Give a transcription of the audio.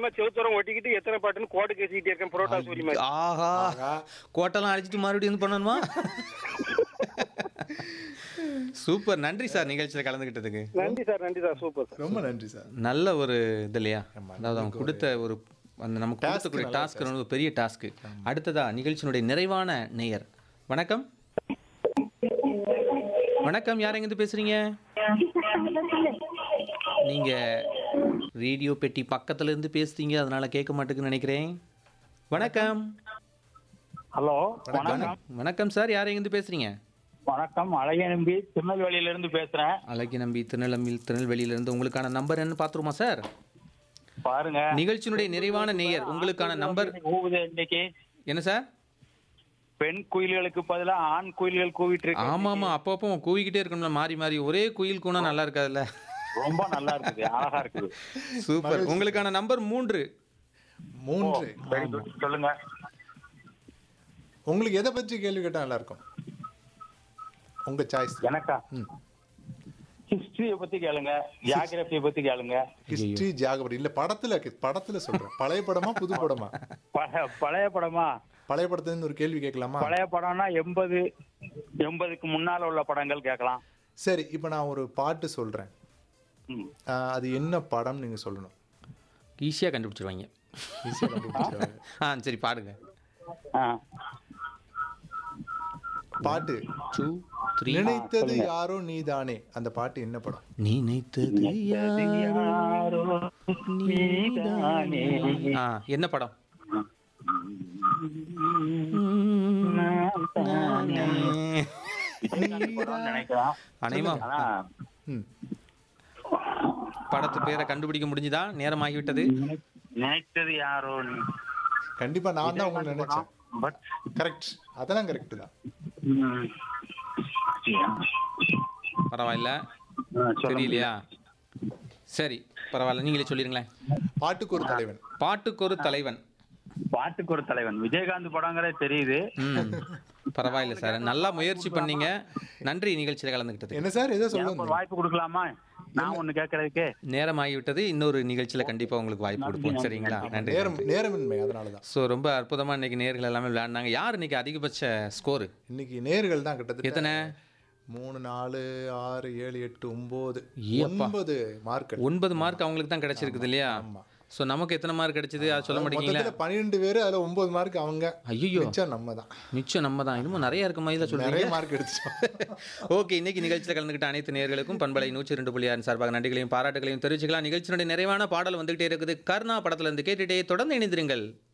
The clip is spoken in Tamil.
தெரியாம செவுத்தரம் ஒட்டிக்கிட்டு எத்தனை பாட்டுன்னு கோட்டை கேசிக்கிட்டே இருக்கேன் புரோட்டா சூரி மாதிரி ஆஹா கோட்டெல்லாம் அடிச்சிட்டு மறுபடியும் வந்து பண்ணணுமா சூப்பர் நன்றி சார் நிகழ்ச்சியில் கலந்துக்கிட்டதுக்கு நன்றி சார் நன்றி சார் சூப்பர் சார் ரொம்ப நன்றி சார் நல்ல ஒரு இது இல்லையா அதாவது அவங்க கொடுத்த ஒரு அந்த நமக்கு கொடுத்தக்கூடிய டாஸ்க் ஒரு பெரிய டாஸ்க் அடுத்ததா நிகழ்ச்சியினுடைய நிறைவான நேயர் வணக்கம் வணக்கம் யார் எங்கேருந்து பேசுறீங்க நீங்க ரேடியோ பெட்டி பக்கத்துல இருந்து பேசுறீங்க அதனால கேட்க மாட்டேங்குன்னு நினைக்கிறேன் வணக்கம் ஹலோ வணக்கம் வணக்கம் சார் யார் எங்கேருந்து பேசுறீங்க வணக்கம் அழகிய நம்பி திருநெல்வேலியில இருந்து பேசுறேன் அழகி நம்பி திருநெல்வேலி திருநெல்வேலியிலிருந்து உங்களுக்கான நம்பர் என்ன பார்த்துருமா சார் பாருங்க நிகழ்ச்சியினுடைய நிறைவான நேயர் உங்களுக்கான நம்பர் கூவுது இன்னைக்கு என்ன சார் பெண் குயில்களுக்கு பதிலா ஆண் குயில்கள் கூவிட்டு இருக்கு ஆமா ஆமா அப்பப்போ கூவிக்கிட்டே இருக்கணும்ல மாறி மாறி ஒரே குயில் கூனா நல்லா இருக்காதுல்ல ரொம்ப நல்லா இருக்குது அழகா இருக்குது சூப்பர் உங்களுக்கான நம்பர் மூன்று மூன்று Very good. சொல்லுங்க உங்களுக்கு எதை பற்றி கேள்வி கேட்டா நல்லா இருக்கும் உங்க சாய்ஸ் எனக்கா ஹிஸ்டரிய பத்தி கேளுங்க ஜியாகிரபிய பத்தி கேளுங்க ஹிஸ்டரி ஜியாகிரபி இல்ல படத்துல படத்துல சொல்றேன் பழைய படமா புது படமா பழைய பழைய படமா பழைய படத்துல இருந்து ஒரு கேள்வி கேட்கலாமா பழைய படம்னா எண்பது எண்பதுக்கு முன்னால உள்ள படங்கள் கேட்கலாம் சரி இப்போ நான் ஒரு பாட்டு சொல்றேன் ம். ஆஹ் அது என்ன படம் நீங்க சொல்லணும் ஈஸியா கண்டுபிடிச்சிருவாங்க ஈஸியா கண்டுபிடிச்சிருவாங்க. ஆ சரி பாடுங்க ஆ. பாட்டு டூ த்ரீ நினைத்தது யாரோ நீதானே அந்த பாட்டு என்ன படம் நினைத்தது யாரோ நீதானே. ஆ என்ன படம் விஜயகாந்த் படம்னு நினைக்கலாம் அனைமா ஆனா ம். படத்து பேரை கண்டுபிடிக்க முடிஞ்சுதா நேரம் ஆகிவிட்டது நினை- நினைத்தது யாரோ கண்டிப்பா நான் தான் உங்களை நினைச்சேன் பட் கரெக்ட் அதெல்லாம் கரெக்ட் தான் பரவாயில்ல தெரியலையா சரி பரவாயில்ல நீங்களே சொல்லிருங்களேன் பாட்டுக்கு ஒரு தலைவன் பாட்டுக்கு ஒரு தலைவன் பாட்டுக்கு ஒரு தலைவன் விஜயகாந்த் படங்கிறதே தெரியுது ம் பரவாயில்ல சார் நல்லா முயற்சி பண்ணீங்க நன்றி நிகழ்ச்சியில் கலந்துக்கிட்டது என்ன சார் ஏதோ எனக்கு ஒரு சொல்லுங்க வாய்ப்பு கொடுக்கலாமா நான் ஒண்ணு கேட்கறதுக்கு நேரம் ஆகிவிட்டது இன்னொரு நிகழ்ச்சியில் கண்டிப்பாக உங்களுக்கு வாய்ப்பு கொடுப்போம் சரிங்களா நன்றி நேரம் நேரமின்மை அதனாலதான் ஸோ ரொம்ப அற்புதமாக இன்னைக்கு நேர்கள் எல்லாமே விளையாடினாங்க யார் இன்னைக்கு அதிகபட்ச ஸ்கோரு இன்னைக்கு நேர்கள் தான் கிட்டத்தட்ட எத்தனை மூணு நாலு ஆறு ஏழு எட்டு ஒன்பது ஏப்பா. ஒன்பது மார்க் ஒன்பது மார்க் அவங்களுக்கு தான் கிடைச்சிருக்குது இல்லையா ஸோ நமக்கு எத்தனை மார்க் கிடைச்சது அது சொல்ல மாட்டேங்களா மொத்தத்துல பன்னிரெண்டு பேரு அதுல ஒன்பது மார்க் அவங்க ஐயோ மிச்சம் நம்ம தான் மிச்சம் நம்ம தான் இன்னும் நிறைய இருக்க மாதிரி தான் நிறைய சொல்றீங்க மார்க் எடுத்துட்டோம் ஓகே இன்னைக்கு நிகழ்ச்சியில் கலந்துக்கிட்ட அனைத்து நேர்களுக்கும் பண்பலை நூற்றி ரெண்டு புள்ளி ஆறு சார்பாக நன்றிகளையும் பாராட்டுகளையும் தெரிவிச்சுக்கலாம் நிகழ்ச்சியினுடைய நிறைவான பாடல் வந்துகிட்டே இருக்குது கர்ணா படத்துல இருந்து கேட்டுட்டே தொடர்ந்து இணைந்திருங்கள்